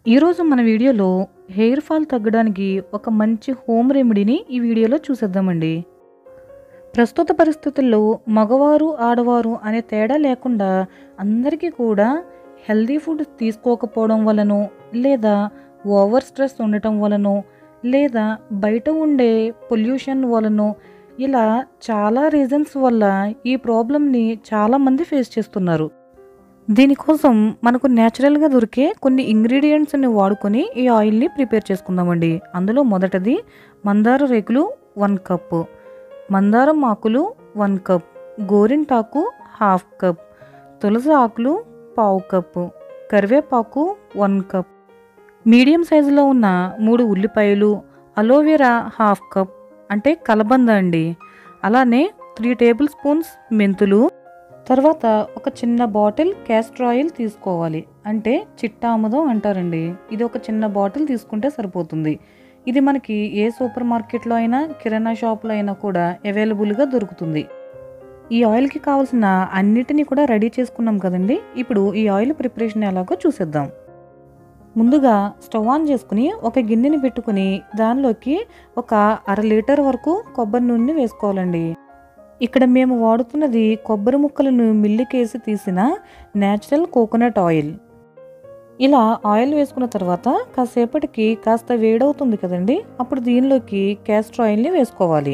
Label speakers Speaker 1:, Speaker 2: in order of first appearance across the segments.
Speaker 1: ఈరోజు మన వీడియోలో హెయిర్ ఫాల్ తగ్గడానికి ఒక మంచి హోమ్ రెమెడీని ఈ వీడియోలో చూసేద్దామండి ప్రస్తుత పరిస్థితుల్లో మగవారు ఆడవారు అనే తేడా లేకుండా అందరికీ కూడా హెల్దీ ఫుడ్ తీసుకోకపోవడం వలనో లేదా ఓవర్ స్ట్రెస్ ఉండటం వలనో లేదా బయట ఉండే పొల్యూషన్ వలనో ఇలా చాలా రీజన్స్ వల్ల ఈ ప్రాబ్లమ్ని చాలామంది ఫేస్ చేస్తున్నారు దీనికోసం మనకు న్యాచురల్గా దొరికే కొన్ని ఇంగ్రీడియంట్స్ని వాడుకొని ఈ ఆయిల్ని ప్రిపేర్ చేసుకుందామండి అందులో మొదటిది మందార రేకులు వన్ కప్ మందారం ఆకులు వన్ కప్ గోరింటాకు హాఫ్ కప్ తులసి ఆకులు పావు కప్ కరివేపాకు వన్ కప్ మీడియం సైజులో ఉన్న మూడు ఉల్లిపాయలు అలోవెరా హాఫ్ కప్ అంటే కలబంద అండి అలానే త్రీ టేబుల్ స్పూన్స్ మెంతులు తర్వాత ఒక చిన్న బాటిల్ క్యాస్టర్ ఆయిల్ తీసుకోవాలి అంటే చిట్టాముదం అంటారండి ఇది ఒక చిన్న బాటిల్ తీసుకుంటే సరిపోతుంది ఇది మనకి ఏ సూపర్ మార్కెట్లో అయినా కిరాణా షాప్లో అయినా కూడా అవైలబుల్గా దొరుకుతుంది ఈ ఆయిల్కి కావాల్సిన అన్నిటినీ కూడా రెడీ చేసుకున్నాం కదండి ఇప్పుడు ఈ ఆయిల్ ప్రిపరేషన్ ఎలాగో చూసేద్దాం ముందుగా స్టవ్ ఆన్ చేసుకుని ఒక గిన్నెని పెట్టుకుని దానిలోకి ఒక అర లీటర్ వరకు కొబ్బరి నూనెని వేసుకోవాలండి ఇక్కడ మేము వాడుతున్నది కొబ్బరి ముక్కలను మిల్లికేసి తీసిన న్యాచురల్ కోకోనట్ ఆయిల్ ఇలా ఆయిల్ వేసుకున్న తర్వాత కాసేపటికి కాస్త వేడవుతుంది కదండి అప్పుడు దీనిలోకి క్యాస్టర్ ఆయిల్ని వేసుకోవాలి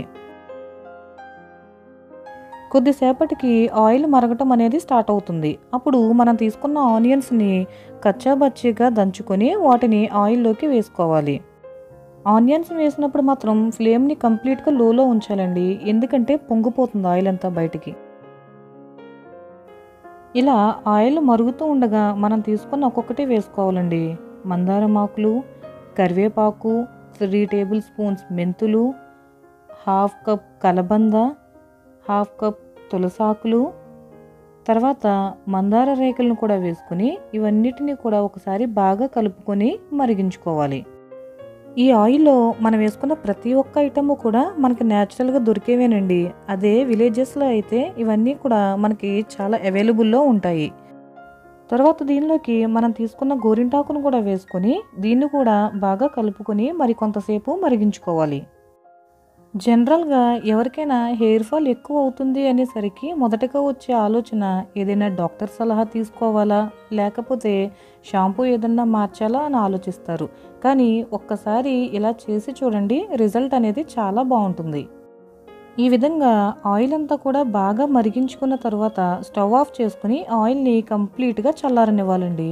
Speaker 1: కొద్దిసేపటికి ఆయిల్ మరగటం అనేది స్టార్ట్ అవుతుంది అప్పుడు మనం తీసుకున్న ఆనియన్స్ని కచ్చాబచ్చిగా దంచుకొని వాటిని ఆయిల్లోకి వేసుకోవాలి ఆనియన్స్ వేసినప్పుడు మాత్రం ఫ్లేమ్ని కంప్లీట్గా లోలో ఉంచాలండి ఎందుకంటే పొంగిపోతుంది ఆయిల్ అంతా బయటికి ఇలా ఆయిల్ మరుగుతూ ఉండగా మనం తీసుకున్న ఒక్కొక్కటి వేసుకోవాలండి మందారం ఆకులు కరివేపాకు త్రీ టేబుల్ స్పూన్స్ మెంతులు హాఫ్ కప్ కలబంద హాఫ్ కప్ తులసాకులు తర్వాత మందార రేకులను కూడా వేసుకుని ఇవన్నిటిని కూడా ఒకసారి బాగా కలుపుకొని మరిగించుకోవాలి ఈ ఆయిల్లో మనం వేసుకున్న ప్రతి ఒక్క ఐటమ్ కూడా మనకి న్యాచురల్గా దొరికేవేనండి అదే విలేజెస్లో అయితే ఇవన్నీ కూడా మనకి చాలా అవైలబుల్లో ఉంటాయి తర్వాత దీనిలోకి మనం తీసుకున్న గోరింటాకును కూడా వేసుకొని దీన్ని కూడా బాగా కలుపుకొని మరి కొంతసేపు మరిగించుకోవాలి జనరల్గా ఎవరికైనా హెయిర్ ఫాల్ ఎక్కువ అవుతుంది అనేసరికి మొదటగా వచ్చే ఆలోచన ఏదైనా డాక్టర్ సలహా తీసుకోవాలా లేకపోతే షాంపూ ఏదన్నా మార్చాలా అని ఆలోచిస్తారు కానీ ఒక్కసారి ఇలా చేసి చూడండి రిజల్ట్ అనేది చాలా బాగుంటుంది ఈ విధంగా ఆయిల్ అంతా కూడా బాగా మరిగించుకున్న తర్వాత స్టవ్ ఆఫ్ చేసుకుని ఆయిల్ని కంప్లీట్గా చల్లారనివ్వాలండి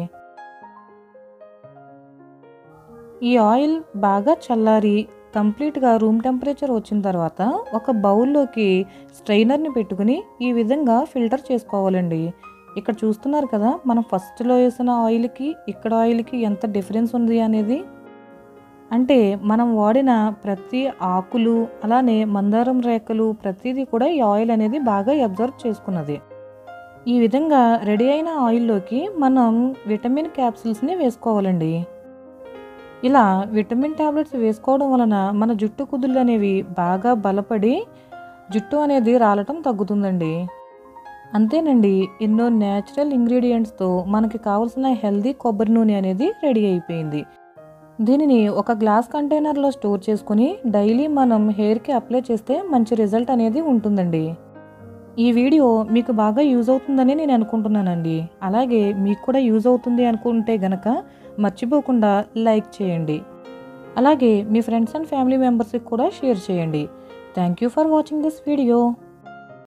Speaker 1: ఈ ఆయిల్ బాగా చల్లారి కంప్లీట్గా రూమ్ టెంపరేచర్ వచ్చిన తర్వాత ఒక బౌల్లోకి స్ట్రైనర్ని పెట్టుకుని ఈ విధంగా ఫిల్టర్ చేసుకోవాలండి ఇక్కడ చూస్తున్నారు కదా మనం ఫస్ట్లో వేసిన ఆయిల్కి ఇక్కడ ఆయిల్కి ఎంత డిఫరెన్స్ ఉంది అనేది అంటే మనం వాడిన ప్రతి ఆకులు అలానే మందారం రేఖలు ప్రతిదీ కూడా ఈ ఆయిల్ అనేది బాగా అబ్జర్వ్ చేసుకున్నది ఈ విధంగా రెడీ అయిన ఆయిల్లోకి మనం విటమిన్ క్యాప్సిల్స్ని వేసుకోవాలండి ఇలా విటమిన్ టాబ్లెట్స్ వేసుకోవడం వలన మన జుట్టు కుదుళ్ళు అనేవి బాగా బలపడి జుట్టు అనేది రాలటం తగ్గుతుందండి అంతేనండి ఎన్నో న్యాచురల్ ఇంగ్రీడియంట్స్తో మనకి కావాల్సిన హెల్దీ కొబ్బరి నూనె అనేది రెడీ అయిపోయింది దీనిని ఒక గ్లాస్ కంటైనర్లో స్టోర్ చేసుకుని డైలీ మనం హెయిర్కి అప్లై చేస్తే మంచి రిజల్ట్ అనేది ఉంటుందండి ఈ వీడియో మీకు బాగా యూజ్ అవుతుందని నేను అనుకుంటున్నానండి అలాగే మీకు కూడా యూజ్ అవుతుంది అనుకుంటే గనక మర్చిపోకుండా లైక్ చేయండి అలాగే మీ ఫ్రెండ్స్ అండ్ ఫ్యామిలీ మెంబర్స్కి కూడా షేర్ చేయండి thank you for watching this video